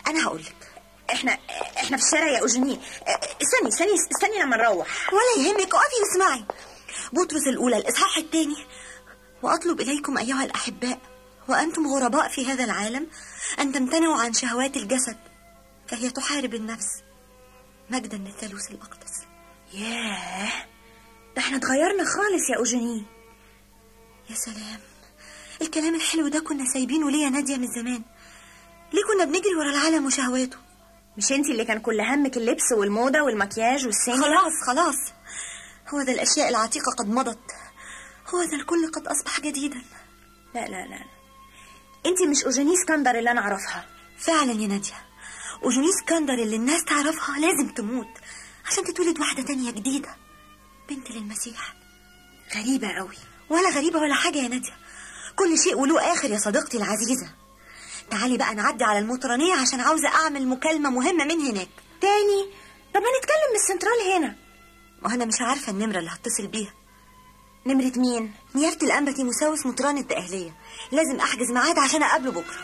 انا هقول لك احنا احنا في الشارع يا اوجيني استني استني استني لما نروح ولا يهمك اقفي واسمعي بطرس الاولى الاصحاح الثاني واطلب اليكم ايها الاحباء وانتم غرباء في هذا العالم ان تمتنعوا عن شهوات الجسد فهي تحارب النفس مجدا للثالوث الاقدس ياه ده احنا اتغيرنا خالص يا اوجيني يا سلام الكلام الحلو ده كنا سايبينه ليه يا ناديه من زمان ليه كنا بنجري ورا العالم وشهواته مش انت اللي كان كل همك اللبس والموضه والمكياج والسينما خلاص خلاص هو ذا الاشياء العتيقه قد مضت هو ذا الكل قد اصبح جديدا لا لا لا انت مش اوجيني اسكندر اللي انا اعرفها فعلا يا ناديه اوجيني اسكندر اللي الناس تعرفها لازم تموت عشان تتولد واحده تانية جديده بنت للمسيح غريبه قوي ولا غريبه ولا حاجه يا ناديه كل شيء وله اخر يا صديقتي العزيزه تعالي بقى نعدي على المطرانية عشان عاوزة أعمل مكالمة مهمة من هناك تاني طب ما نتكلم من السنترال هنا وأنا مش عارفة النمرة اللي هتصل بيها نمرة مين؟ نيافة الأنبتي مساوس مطران التأهلية لازم أحجز ميعاد عشان أقابله بكرة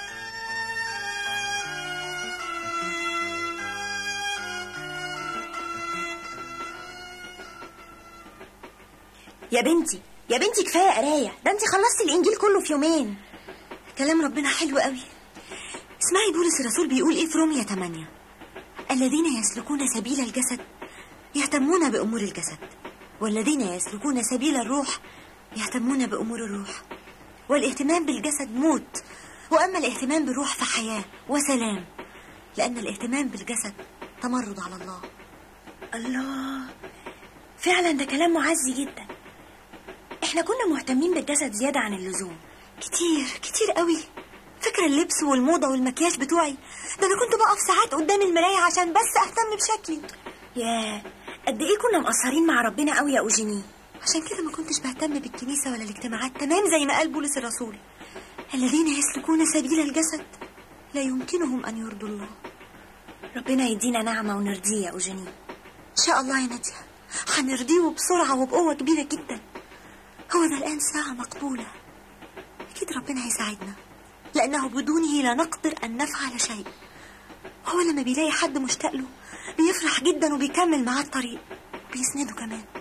يا بنتي يا بنتي كفايه قرايه ده انت خلصتي الانجيل كله في يومين كلام ربنا حلو قوي اسمعي بولس الرسول بيقول ايه في رومية 8 الذين يسلكون سبيل الجسد يهتمون بأمور الجسد والذين يسلكون سبيل الروح يهتمون بأمور الروح والاهتمام بالجسد موت وأما الاهتمام بالروح فحياة وسلام لأن الاهتمام بالجسد تمرد على الله الله فعلا ده كلام معزي جدا احنا كنا مهتمين بالجسد زيادة عن اللزوم كتير كتير قوي فاكرة اللبس والموضة والمكياج بتوعي ده أنا كنت بقف ساعات قدام المراية عشان بس أهتم بشكلي ياه قد إيه كنا مقصرين مع ربنا قوي يا أوجيني عشان كده ما كنتش بهتم بالكنيسة ولا الاجتماعات تمام زي ما قال بولس الرسول الذين يسلكون سبيل الجسد لا يمكنهم أن يرضوا الله ربنا يدينا نعمة ونرضيه يا أوجيني إن شاء الله يا نادية هنرضيه بسرعة وبقوة كبيرة جدا هو ده الآن ساعة مقبولة أكيد ربنا هيساعدنا لأنه بدونه لا نقدر أن نفعل شيء هو لما بيلاقي حد مشتاق له بيفرح جدا وبيكمل معاه الطريق بيسنده كمان